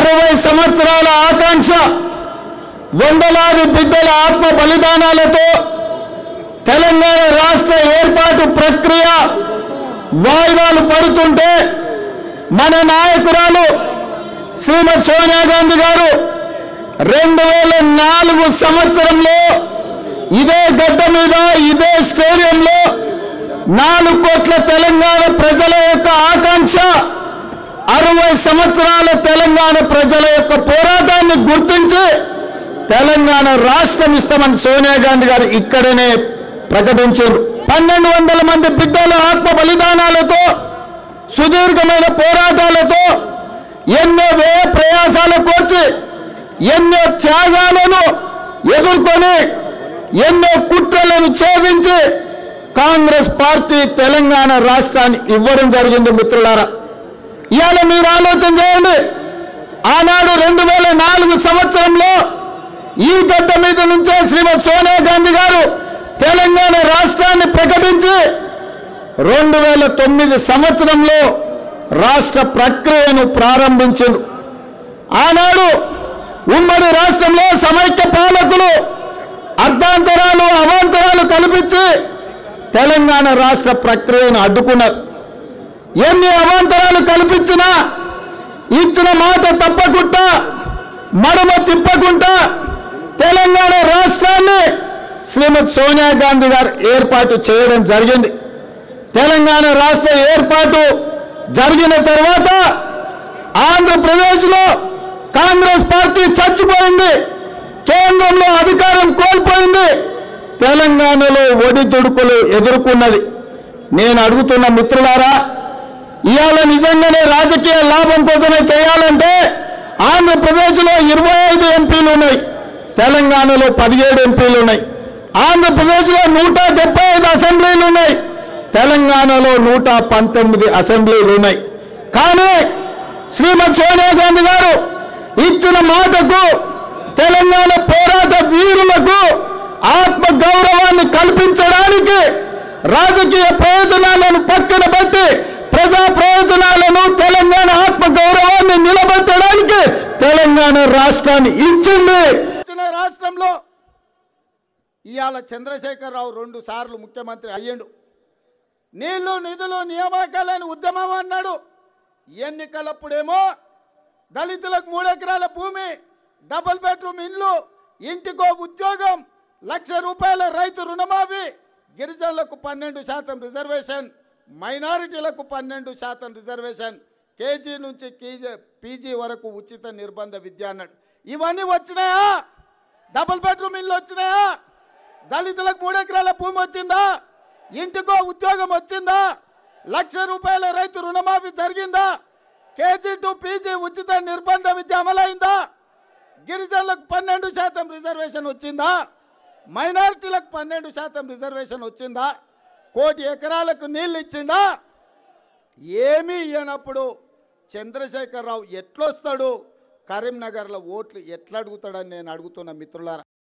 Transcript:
అరవై సంవత్సరాల ఆకాంక్ష వందలాది బిడ్డల ఆత్మ బలిదానాలతో తెలంగాణ రాష్ట్ర ఏర్పాటు ప్రక్రియ వాయిదాలు పడుతుంటే మన నాయకురాలు శ్రీమతి సోనియా గాంధీ గారు రెండు వేల నాలుగు సంవత్సరంలో ఇదే గడ్డ మీద ఇదే స్టేడియంలో నాలుగు కోట్ల తెలంగాణ ప్రజల యొక్క ఆకాంక్ష అరవై సంవత్సరాల తెలంగాణ ప్రజల యొక్క పోరాటాన్ని గుర్తించి తెలంగాణ రాష్ట్రం ఇస్తామని సోనియా గాంధీ గారు ఇక్కడనే ప్రకటించారు పన్నెండు వందల మంది బిడ్డల ఆత్మ బలిదానాలతో సుదీర్ఘమైన పోరాటాలతో ఎన్నో వ్యయ ప్రయాసాలు కోర్చి ఎన్నో త్యాగాలను ఎదుర్కొని ఎన్నో కుట్రలను ఛేదించి కాంగ్రెస్ పార్టీ తెలంగాణ రాష్ట్రాన్ని ఇవ్వడం జరిగింది మిత్రులారా ఇవాళ మీరు ఆలోచన చేయండి ఆనాడు రెండు వేల నాలుగు సంవత్సరంలో ఈ గడ్డ మీద నుంచే శ్రీమతి సోనియా గాంధీ గారు తెలంగాణ రాష్ట్రాన్ని ప్రకటించి రెండు వేల తొమ్మిది సంవత్సరంలో రాష్ట్ర ప్రక్రియను ప్రారంభించారు ఆనాడు ఉమ్మడి రాష్ట్రంలో సమైక్య పాలకులు అర్ధాంతరాలు అవాంతరాలు కల్పించి తెలంగాణ రాష్ట్ర ప్రక్రియను అడ్డుకున్నారు ఎన్ని అవాంతరాలు కల్పించినా ఇచ్చిన మాట తప్పకుండా మడమ తిప్పకుండా తెలంగాణ రాష్ట్రాన్ని శ్రీమతి సోనియా గాంధీ గారు ఏర్పాటు చేయడం జరిగింది తెలంగాణ రాష్ట్ర ఏర్పాటు జరిగిన తర్వాత ఆంధ్రప్రదేశ్లో కాంగ్రెస్ పార్టీ చచ్చిపోయింది కేంద్రంలో అధికారం కోల్పోయింది తెలంగాణలో ఒడిదుడుకులు ఎదుర్కొన్నది నేను అడుగుతున్న మిత్రులారా ఇవాళ నిజంగానే రాజకీయ లాభం కోసమే చేయాలంటే ఆంధ్రప్రదేశ్లో ఇరవై ఐదు ఎంపీలు ఉన్నాయి తెలంగాణలో పదిహేడు ఎంపీలు ఉన్నాయి ఆంధ్రప్రదేశ్లో నూట డెబ్బై ఐదు అసెంబ్లీలు ఉన్నాయి తెలంగాణలో నూట పంతొమ్మిది అసెంబ్లీలు ఉన్నాయి కానీ శ్రీమతి సోనియా గాంధీ గారు ఇచ్చిన మాటకు తెలంగాణ పోరాట వీరులకు ఆత్మ గౌరవాన్ని కల్పించడానికి రాజకీయ ప్రయోజనాలను పక్కన పెట్టి ప్రజా ప్రయోజనాలను తెలంగాణ ఆత్మ గౌరవాన్ని నిలబెట్టడానికి తెలంగాణ రాష్ట్రాన్ని ఇచ్చింది ఇచ్చిన రాష్ట్రంలో ఇవాళ చంద్రశేఖరరావు రెండు సార్లు ముఖ్యమంత్రి అయ్యిండు నీళ్లు నిధులు నియామకాలని ఉద్యమం అన్నాడు ఎన్నికలప్పుడేమో దళితులకు మూడెకరాల భూమి డబుల్ బెడ్రూమ్ ఇల్లు ఇంటికో ఉద్యోగం లక్ష రూపాయల రైతు రుణమాఫీ గిరిజనులకు పన్నెండు శాతం రిజర్వేషన్ మైనారిటీలకు పన్నెండు శాతం రిజర్వేషన్ కేజీ నుంచి కేజీ పీజీ వరకు ఉచిత నిర్బంధ విద్య అన్నాడు ఇవన్నీ వచ్చినాయా డబుల్ బెడ్రూమ్ ఇల్లు వచ్చినాయా దళితులకు మూడెకరాల భూమి వచ్చిందా ఇంటికో ఉద్యోగం వచ్చిందా లక్ష రూపాయల రైతు రుణమాఫీ జరిగిందా కేజీ టు పీజీ ఉచిత నిర్బంధ విద్య అమలైందా గిరిజనులకు పన్నెండు శాతం రిజర్వేషన్ వచ్చిందా మైనారిటీలకు పన్నెండు శాతం రిజర్వేషన్ వచ్చిందా కోటి ఎకరాలకు నీళ్ళు ఇచ్చిందా ఏమీ ఇయ్యనప్పుడు చంద్రశేఖరరావు ఎట్లొస్తాడు కరీంనగర్లో ఓట్లు ఎట్లా అడుగుతాడని నేను అడుగుతున్న మిత్రులారా